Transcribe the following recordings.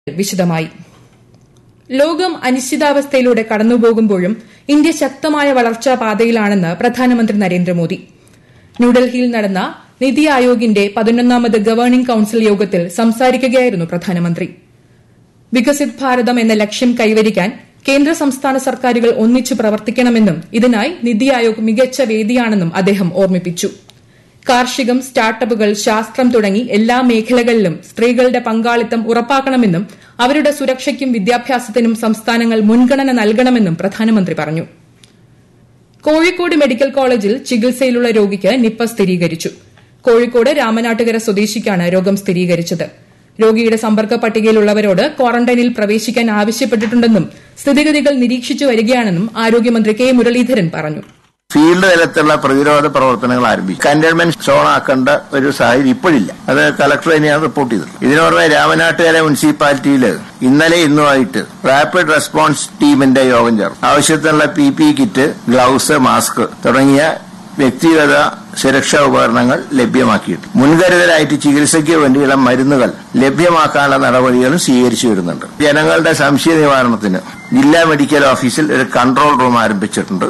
വിശദമായി ലോകം അനിശ്ചിതാവസ്ഥയിലൂടെ കടന്നുപോകുമ്പോഴും ഇന്ത്യ ശക്തമായ വളർച്ചാ പാതയിലാണെന്ന് പ്രധാനമന്ത്രി നരേന്ദ്രമോദി ന്യൂഡൽഹിയിൽ നടന്ന നിതി ആയോഗിന്റെ പതിനൊന്നാമത് ഗവേണിംഗ് കൌൺസിൽ യോഗത്തിൽ സംസാരിക്കുകയായിരുന്നു പ്രധാനമന്ത്രി വികസിത് ഭാരതം എന്ന ലക്ഷ്യം കൈവരിക്കാൻ കേന്ദ്ര സംസ്ഥാന സർക്കാരുകൾ ഒന്നിച്ചു പ്രവർത്തിക്കണമെന്നും ഇതിനായി നിതി ആയോഗ് മികച്ച വേദിയാണെന്നും അദ്ദേഹം ഓർമ്മിപ്പിച്ചു കാർഷികം സ്റ്റാർട്ടപ്പുകൾ ശാസ്ത്രം തുടങ്ങി എല്ലാ മേഖലകളിലും സ്ത്രീകളുടെ പങ്കാളിത്തം ഉറപ്പാക്കണമെന്നും അവരുടെ സുരക്ഷയ്ക്കും വിദ്യാഭ്യാസത്തിനും സംസ്ഥാനങ്ങൾ മുൻഗണന നൽകണമെന്നും പ്രധാനമന്ത്രി പറഞ്ഞു കോഴിക്കോട് മെഡിക്കൽ കോളേജിൽ ചികിത്സയിലുള്ള രോഗിക്ക് നിപ്പ സ്ഥിരീകരിച്ചു കോഴിക്കോട് രാമനാട്ടുകര സ്വദേശിക്കാണ് രോഗം സ്ഥിരീകരിച്ചത് രോഗിയുടെ സമ്പർക്ക പട്ടികയിലുള്ളവരോട് ക്വാറന്റൈനിൽ പ്രവേശിക്കാൻ ആവശ്യപ്പെട്ടിട്ടുണ്ടെന്നും സ്ഥിതിഗതികൾ നിരീക്ഷിച്ചു വരികയാണെന്നും ആരോഗ്യമന്ത്രി കെ മുരളീധരൻ പറഞ്ഞു ഫീൽഡ് തലത്തിലുള്ള പ്രതിരോധ പ്രവർത്തനങ്ങൾ ആരംഭിച്ചു കണ്ടെയ്ൻമെന്റ് സോൺ ആക്കേണ്ട ഒരു സാഹചര്യം ഇപ്പോഴില്ല അത് കളക്ടർ തന്നെയാണ് റിപ്പോർട്ട് ചെയ്തത് ഇതിനു പുറമെ രാമനാട്ടുകര മുനിസിപ്പാലിറ്റിയിൽ ഇന്നലെ ഇന്നുമായിട്ട് റാപ്പിഡ് റെസ്പോൺസ് ടീമിന്റെ യോഗം ചേർന്നു ആവശ്യത്തിനുള്ള P P kit gloves mask തുടങ്ങിയ വ്യക്തിഗത സുരക്ഷാ ഉപകരണങ്ങൾ ലഭ്യമാക്കിയിട്ട് മുൻകരുതലായിട്ട് ചികിത്സയ്ക്ക് വേണ്ടിയുള്ള മരുന്നുകൾ ലഭ്യമാക്കാനുള്ള നടപടികളും സ്വീകരിച്ചു വരുന്നുണ്ട് ജനങ്ങളുടെ സംശയ നിവാരണത്തിന് ജില്ലാ മെഡിക്കൽ ഓഫീസിൽ ഒരു കൺട്രോൾ റൂം ആരംഭിച്ചിട്ടുണ്ട്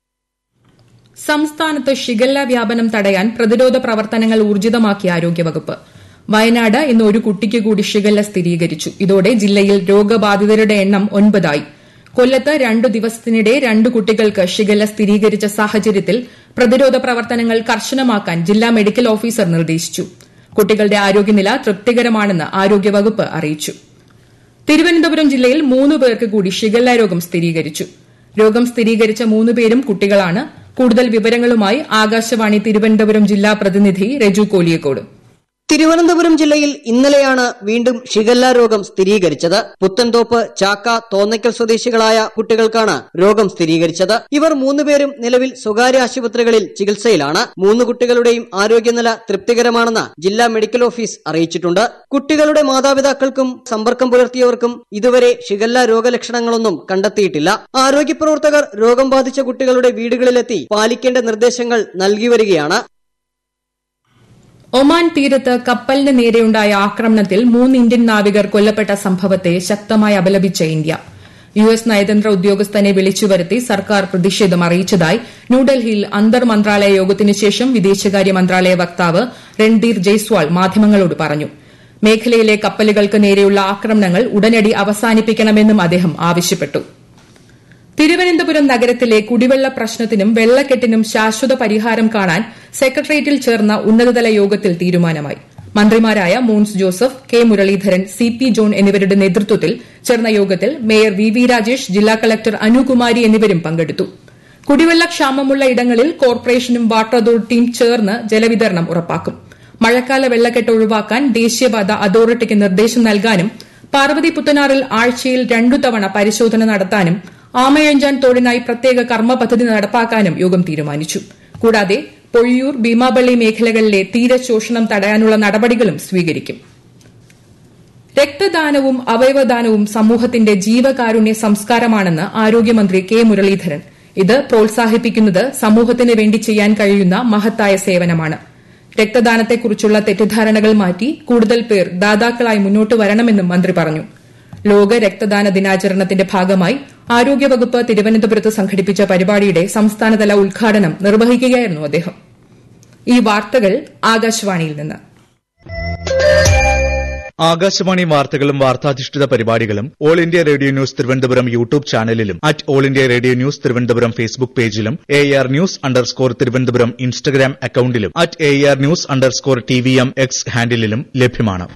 സംസ്ഥാനത്ത് ഷിഗല്ല വ്യാപനം തടയാൻ പ്രതിരോധ പ്രവർത്തനങ്ങൾ ഊർജിതമാക്കി ആരോഗ്യവകുപ്പ് വയനാട് ഇന്ന് ഒരു കുട്ടിക്ക് കൂടി ഷിഗല്ല സ്ഥിരീകരിച്ചു ഇതോടെ ജില്ലയിൽ രോഗബാധിതരുടെ എണ്ണം ഒൻപതായി കൊല്ലത്ത് രണ്ടു ദിവസത്തിനിടെ രണ്ട് കുട്ടികൾക്ക് ഷിഗല്ല സ്ഥിരീകരിച്ച സാഹചര്യത്തിൽ പ്രതിരോധ പ്രവർത്തനങ്ങൾ കർശനമാക്കാൻ ജില്ലാ മെഡിക്കൽ ഓഫീസർ നിർദ്ദേശിച്ചു കുട്ടികളുടെ ആരോഗ്യനില തൃപ്തികരമാണെന്ന് ആരോഗ്യവകുപ്പ് അറിയിച്ചു തിരുവനന്തപുരം ജില്ലയിൽ മൂന്ന് പേർക്ക് കൂടി ഷിഗല്ല രോഗം സ്ഥിരീകരിച്ചു രോഗം സ്ഥിരീകരിച്ച മൂന്ന് പേരും കുട്ടികളാണ് കൂടുതൽ വിവരങ്ങളുമായി ആകാശവാണി തിരുവനന്തപുരം ജില്ലാ പ്രതിനിധി രജു കോലിയക്കോട് തിരുവനന്തപുരം ജില്ലയിൽ ഇന്നലെയാണ് വീണ്ടും ഷിഗല്ല രോഗം സ്ഥിരീകരിച്ചത് പുത്തൻതോപ്പ് ചാക്ക തോന്നയ്ക്കൽ സ്വദേശികളായ കുട്ടികൾക്കാണ് രോഗം സ്ഥിരീകരിച്ചത് ഇവർ മൂന്നുപേരും നിലവിൽ സ്വകാര്യ ആശുപത്രികളിൽ ചികിത്സയിലാണ് മൂന്ന് കുട്ടികളുടെയും ആരോഗ്യനില തൃപ്തികരമാണെന്ന് ജില്ലാ മെഡിക്കൽ ഓഫീസ് അറിയിച്ചിട്ടുണ്ട് കുട്ടികളുടെ മാതാപിതാക്കൾക്കും സമ്പർക്കം പുലർത്തിയവർക്കും ഇതുവരെ ഷിഗല്ല രോഗലക്ഷണങ്ങളൊന്നും കണ്ടെത്തിയിട്ടില്ല ആരോഗ്യ പ്രവർത്തകർ രോഗം ബാധിച്ച കുട്ടികളുടെ വീടുകളിലെത്തി പാലിക്കേണ്ട നിർദ്ദേശങ്ങൾ നൽകി വരികയാണ് ഒമാൻ തീരത്ത് കപ്പലിന് നേരെയുണ്ടായ ആക്രമണത്തിൽ മൂന്ന് ഇന്ത്യൻ നാവികർ കൊല്ലപ്പെട്ട സംഭവത്തെ ശക്തമായി അപലപിച്ച ഇന്ത്യ യു എസ് നയതന്ത്ര ഉദ്യോഗസ്ഥനെ വിളിച്ചുവരുത്തി സർക്കാർ പ്രതിഷേധം അറിയിച്ചതായി ന്യൂഡൽഹിയിൽ അന്തർ മന്ത്രാലയ യോഗത്തിനു ശേഷം വിദേശകാര്യ മന്ത്രാലയ വക്താവ് രൺദീർ ജയ്സ്വാൾ മാധ്യമങ്ങളോട് പറഞ്ഞു മേഖലയിലെ കപ്പലുകൾക്ക് നേരെയുള്ള ആക്രമണങ്ങൾ ഉടനടി അവസാനിപ്പിക്കണമെന്നും അദ്ദേഹം ആവശ്യപ്പെട്ടു തിരുവനന്തപുരം നഗരത്തിലെ കുടിവെള്ള പ്രശ്നത്തിനും വെള്ളക്കെട്ടിനും ശാശ്വത പരിഹാരം കാണാൻ സെക്രട്ടേറിയറ്റിൽ ചേർന്ന ഉന്നതതല യോഗത്തിൽ തീരുമാനമായി മന്ത്രിമാരായ മോൻസ് ജോസഫ് കെ മുരളീധരൻ സി പി ജോൺ എന്നിവരുടെ നേതൃത്വത്തിൽ ചേർന്ന യോഗത്തിൽ മേയർ വി വി രാജേഷ് ജില്ലാ കളക്ടർ അനുകുമാരി എന്നിവരും പങ്കെടുത്തു കുടിവെള്ള ക്ഷാമമുള്ള ഇടങ്ങളിൽ കോർപ്പറേഷനും വാട്ടർ അതോറിറ്റിയും ചേർന്ന് ജലവിതരണം ഉറപ്പാക്കും മഴക്കാല വെള്ളക്കെട്ട് ഒഴിവാക്കാൻ ദേശീയപാത അതോറിറ്റിക്ക് നിർദ്ദേശം നൽകാനും പാർവതി പുത്തനാറിൽ ആഴ്ചയിൽ രണ്ടു തവണ പരിശോധന നടത്താനും ആമയഞ്ചാൻ തോടിനായി പ്രത്യേക കർമ്മ പദ്ധതി നടപ്പാക്കാനും യോഗം തീരുമാനിച്ചു കൂടാതെ പൊഴിയൂർ ഭീമാപള്ളി മേഖലകളിലെ തീരശോഷണം തടയാനുള്ള നടപടികളും സ്വീകരിക്കും രക്തദാനവും അവയവദാനവും സമൂഹത്തിന്റെ ജീവകാരുണ്യ സംസ്കാരമാണെന്ന് ആരോഗ്യമന്ത്രി കെ മുരളീധരൻ ഇത് പ്രോത്സാഹിപ്പിക്കുന്നത് സമൂഹത്തിന് വേണ്ടി ചെയ്യാൻ കഴിയുന്ന മഹത്തായ സേവനമാണ് രക്തദാനത്തെക്കുറിച്ചുള്ള തെറ്റിദ്ധാരണകൾ മാറ്റി കൂടുതൽ പേർ ദാതാക്കളായി മുന്നോട്ട് വരണമെന്നും മന്ത്രി പറഞ്ഞു ലോക രക്തദാന ദിനാചരണത്തിന്റെ ഭാഗമായി ആരോഗ്യവകുപ്പ് തിരുവനന്തപുരത്ത് സംഘടിപ്പിച്ച പരിപാടിയുടെ സംസ്ഥാനതല ഉദ്ഘാടനം നിർവഹിക്കുകയായിരുന്നു അദ്ദേഹം ഈ വാർത്തകൾ ആകാശവാണിയിൽ നിന്ന് ആകാശവാണി വാർത്തകളും വാർത്താധിഷ്ഠിത പരിപാടികളും All India Radio news Thiruvananthapuram YouTube ചാനലിലും at All India Radio news Thiruvananthapuram Facebook പേജിലും A R news underscore Thiruvananthapuram Instagram അക്കൌണ്ടിലും at A R news underscore T V M X ഹാൻഡിലും ലഭ്യമാണ്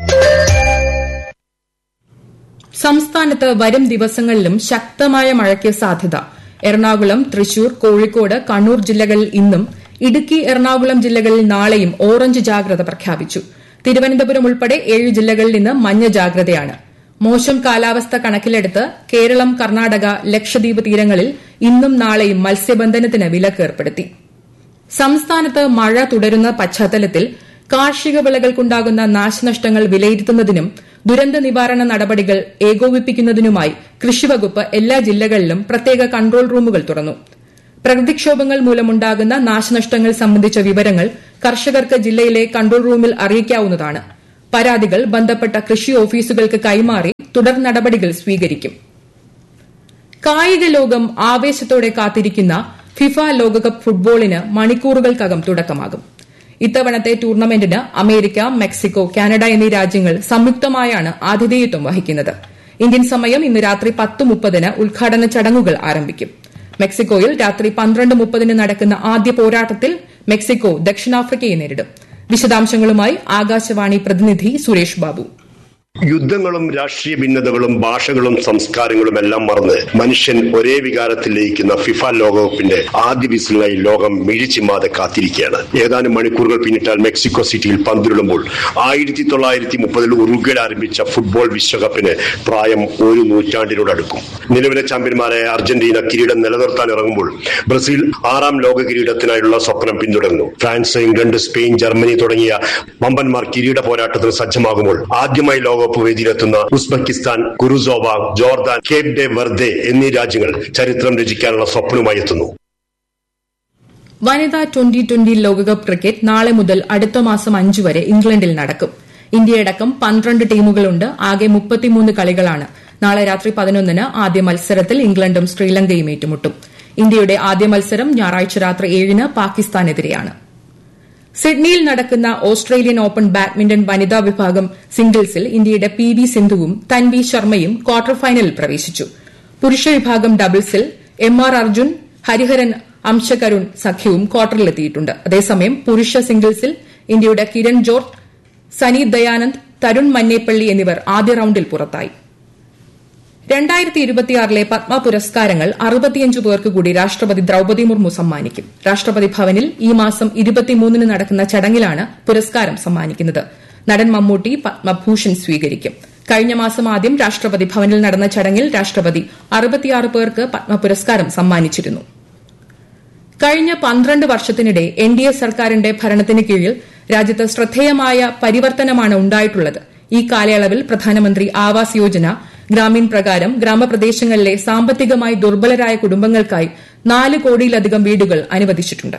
സംസ്ഥാനത്ത് വരും ദിവസങ്ങളിലും ശക്തമായ മഴയ്ക്ക് സാധ്യത എറണാകുളം തൃശൂർ കോഴിക്കോട് കണ്ണൂർ ജില്ലകളിൽ ഇന്നും ഇടുക്കി എറണാകുളം ജില്ലകളിൽ നാളെയും ഓറഞ്ച് ജാഗ്രത പ്രഖ്യാപിച്ചു തിരുവനന്തപുരം ഉൾപ്പെടെ ഏഴ് ജില്ലകളിൽ ഇന്ന് മഞ്ഞ ജാഗ്രതയാണ് മോശം കാലാവസ്ഥ കണക്കിലെടുത്ത് കേരളം കർണാടക ലക്ഷദ്വീപ് തീരങ്ങളിൽ ഇന്നും നാളെയും മത്സ്യബന്ധനത്തിന് വിലക്ക് ഏർപ്പെടുത്തി സംസ്ഥാനത്ത് മഴ തുടരുന്ന പശ്ചാത്തലത്തിൽ കാർഷിക വിളകൾക്കുണ്ടാകുന്ന നാശനഷ്ടങ്ങൾ വിലയിരുത്തുന്നതിനും ദുരന്ത നിവാരണ നടപടികൾ ഏകോപിപ്പിക്കുന്നതിനുമായി കൃഷിവകുപ്പ് എല്ലാ ജില്ലകളിലും പ്രത്യേക കൺട്രോൾ റൂമുകൾ തുറന്നു പ്രകൃതിക്ഷോഭങ്ങൾ മൂലമുണ്ടാകുന്ന നാശനഷ്ടങ്ങൾ സംബന്ധിച്ച വിവരങ്ങൾ കർഷകർക്ക് ജില്ലയിലെ കൺട്രോൾ റൂമിൽ അറിയിക്കാവുന്നതാണ് പരാതികൾ ബന്ധപ്പെട്ട കൃഷി ഓഫീസുകൾക്ക് കൈമാറി തുടർ നടപടികൾ സ്വീകരിക്കും കായിക ലോകം ആവേശത്തോടെ കാത്തിരിക്കുന്ന ഫിഫ ലോകകപ്പ് ഫുട്ബോളിന് മണിക്കൂറുകൾക്കകം തുടക്കമാകും ഇത്തവണത്തെ ടൂർണമെന്റിന് അമേരിക്ക മെക്സിക്കോ കാനഡ എന്നീ രാജ്യങ്ങൾ സംയുക്തമായാണ് ആതിഥേയത്വം വഹിക്കുന്നത് ഇന്ത്യൻ സമയം ഇന്ന് രാത്രി പത്ത് മുപ്പതിന് ഉദ്ഘാടന ചടങ്ങുകൾ ആരംഭിക്കും മെക്സിക്കോയിൽ രാത്രി പന്ത്രണ്ട് മുപ്പതിന് നടക്കുന്ന ആദ്യ പോരാട്ടത്തിൽ മെക്സിക്കോ ദക്ഷിണാഫ്രിക്കയെ നേരിടും വിശദാംശങ്ങളുമായി ആകാശവാണി പ്രതിനിധി സുരേഷ് ബാബു യുദ്ധങ്ങളും രാഷ്ട്രീയ ഭിന്നതകളും ഭാഷകളും സംസ്കാരങ്ങളും എല്ലാം മറന്ന് മനുഷ്യൻ ഒരേ വികാരത്തിൽ ലയിക്കുന്ന ഫിഫ ലോകകപ്പിന്റെ ആദ്യ വിസിലായി ലോകം മിഴിച്ചിമ്മാതെ കാത്തിരിക്കുകയാണ് ഏതാനും മണിക്കൂറുകൾ പിന്നിട്ടാൽ മെക്സിക്കോ സിറ്റിയിൽ പന്തിരുളുമ്പോൾ ആയിരത്തി തൊള്ളായിരത്തി മുപ്പതിൽ ഉറുഗ്വയിൽ ആരംഭിച്ച ഫുട്ബോൾ വിശ്വകപ്പിന് പ്രായം ഒരു നൂറ്റാണ്ടിനോട് അടുക്കും നിലവിലെ ചാമ്പ്യന്മാരായ അർജന്റീന കിരീടം നിലനിർത്താൻ ഇറങ്ങുമ്പോൾ ബ്രസീൽ ആറാം ലോക കിരീടത്തിനായുള്ള സ്വപ്നം പിന്തുടർന്നു ഫ്രാൻസ് ഇംഗ്ലണ്ട് സ്പെയിൻ ജർമ്മനി തുടങ്ങിയ വമ്പന്മാർ കിരീട പോരാട്ടത്തിന് സജ്ജമാകുമ്പോൾ ആദ്യമായി ലോക ലോകകപ്പ് വേദിയിലെത്തുന്ന Uzbekistan Curacao Jordan Cape Verde എന്നീ രാജ്യങ്ങൾ ചരിത്രം രചിക്കാനുള്ള സ്വപ്നവുമായി എത്തുന്നു വനിതാ ട്വന്റി ട്വന്റി ലോകകപ്പ് ക്രിക്കറ്റ് നാളെ മുതൽ അടുത്ത മാസം അഞ്ചു വരെ ഇംഗ്ലണ്ടിൽ നടക്കും ഇന്ത്യയടക്കം പന്ത്രണ്ട് ടീമുകളുണ്ട് ആകെ മുപ്പത്തിമൂന്ന് കളികളാണ് നാളെ രാത്രി പതിനൊന്നിന് ആദ്യ മത്സരത്തിൽ ഇംഗ്ലണ്ടും ശ്രീലങ്കയും ഏറ്റുമുട്ടും ഇന്ത്യയുടെ ആദ്യ മത്സരം ഞായറാഴ്ച രാത്രി ഏഴിന് പാകിസ്ഥാനെതിരെയാണ് സിഡ്നിയിൽ നടക്കുന്ന ഓസ്ട്രേലിയൻ ഓപ്പൺ ബാഡ്മിന്റൺ വനിതാ വിഭാഗം സിംഗിൾസിൽ ഇന്ത്യയുടെ പി വി സിന്ധുവും തൻവി ശർമ്മയും ക്വാർട്ടർ ഫൈനലിൽ പ്രവേശിച്ചു പുരുഷ വിഭാഗം ഡബിൾസിൽ എം ആർ അർജുൻ ഹരിഹരൻ അംശകരുൺ സഖ്യവും ക്വാർട്ടറിലെത്തിയിട്ടുണ്ട് അതേസമയം പുരുഷ സിംഗിൾസിൽ ഇന്ത്യയുടെ കിരൺ ജോർജ് സനി ദയാനന്ദ് തരുൺ മന്നേപ്പള്ളി എന്നിവർ ആദ്യ റൌണ്ടിൽ പുറത്തായി രണ്ടായിരത്തി ഇരുപത്തിയാറിലെ പത്മ പുരസ്കാരങ്ങൾ അറുപത്തിയഞ്ചു പേർക്ക് കൂടി രാഷ്ട്രപതി ദ്രൌപദി മുർമു സമ്മാനിക്കും രാഷ്ട്രപതി ഭവനിൽ ഈ മാസം ഇരുപത്തിമൂന്നിന് നടക്കുന്ന ചടങ്ങിലാണ് പുരസ്കാരം സമ്മാനിക്കുന്നത് നടൻ മമ്മൂട്ടി പത്മഭൂഷൺ സ്വീകരിക്കും കഴിഞ്ഞ മാസം ആദ്യം രാഷ്ട്രപതി ഭവനിൽ നടന്ന ചടങ്ങിൽ രാഷ്ട്രപതി അറുപത്തിയാറ് പേർക്ക് പത്മ പുരസ്കാരം സമ്മാനിച്ചിരുന്നു കഴിഞ്ഞ പന്ത്രണ്ട് വർഷത്തിനിടെ എൻ ഡി എ സർക്കാരിന്റെ ഭരണത്തിന് കീഴിൽ രാജ്യത്ത് ശ്രദ്ധേയമായ പരിവർത്തനമാണ് ഉണ്ടായിട്ടുള്ളത് ഈ കാലയളവിൽ പ്രധാനമന്ത്രി ആവാസ് യോജന ഗ്രാമീൺ പ്രകാരം ഗ്രാമപ്രദേശങ്ങളിലെ സാമ്പത്തികമായി ദുർബലരായ കുടുംബങ്ങൾക്കായി നാല് കോടിയിലധികം വീടുകൾ അനുവദിച്ചിട്ടുണ്ട്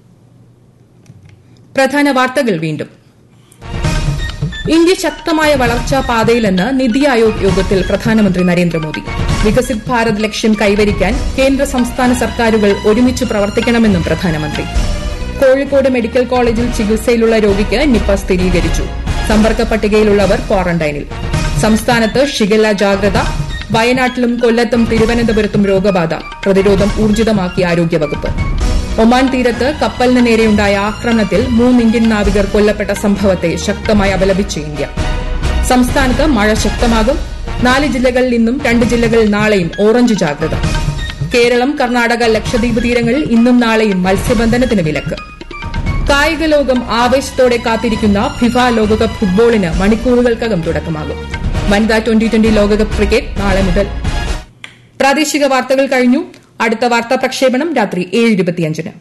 പ്രധാന വാർത്തകൾ വീണ്ടും ഇന്ത്യ ശക്തമായ വളർച്ചാ പാതയിലെന്ന് നിതി ആയോഗ് യോഗത്തിൽ പ്രധാനമന്ത്രി നരേന്ദ്രമോദി വികസിത് ഭാരത് ലക്ഷ്യം കൈവരിക്കാൻ കേന്ദ്ര സംസ്ഥാന സർക്കാരുകൾ ഒരുമിച്ച് പ്രവർത്തിക്കണമെന്നും പ്രധാനമന്ത്രി കോഴിക്കോട് മെഡിക്കൽ കോളേജിൽ ചികിത്സയിലുള്ള രോഗിക്ക് നിപ്പ സ്ഥിരീകരിച്ചു സമ്പർക്ക പട്ടികയിലുള്ളവർ ക്വാറന്റൈനിൽ സംസ്ഥാനത്ത് ഷിഗല്ല ജാഗ്രത വയനാട്ടിലും കൊല്ലത്തും തിരുവനന്തപുരത്തും രോഗബാധ പ്രതിരോധം ഊർജിതമാക്കി ആരോഗ്യവകുപ്പ് ഒമാൻ തീരത്ത് കപ്പലിന് നേരെയുണ്ടായ ആക്രമണത്തിൽ മൂന്ന് ഇന്ത്യൻ നാവികർ കൊല്ലപ്പെട്ട സംഭവത്തെ ശക്തമായി അപലപിച്ച് ഇന്ത്യ സംസ്ഥാനത്ത് മഴ ശക്തമാകും നാല് ജില്ലകളിൽ ഇന്നും രണ്ട് ജില്ലകളിൽ നാളെയും ഓറഞ്ച് ജാഗ്രത കേരളം കർണാടക ലക്ഷദ്വീപ് തീരങ്ങളിൽ ഇന്നും നാളെയും മത്സ്യബന്ധനത്തിന് വിലക്ക് കായിക ലോകം ആവേശത്തോടെ കാത്തിരിക്കുന്ന ഫിഫ ലോകകപ്പ് ഫുട്ബോളിന് മണിക്കൂറുകൾക്കകം തുടക്കമാകും വനിതാ ട്വന്റി ട്വന്റി ലോകകപ്പ് ക്രിക്കറ്റ് നാളെ മുതൽ പ്രാദേശിക വാർത്തകൾ കഴിഞ്ഞു അടുത്ത വാർത്താ പ്രക്ഷേപണം രാത്രി ഏഴ് ഇരുപത്തിയഞ്ചിന്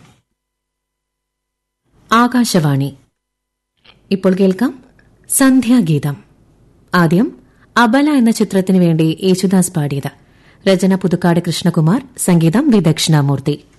ആകാശവാണി ഇപ്പോൾ കേൾക്കാം സന്ധ്യാഗീതം ആദ്യം അബല എന്ന ചിത്രത്തിനു വേണ്ടി യേശുദാസ് പാടിയത് രചന പുതുക്കാട് കൃഷ്ണകുമാർ സംഗീതം വി ദക്ഷിണാമൂർത്തി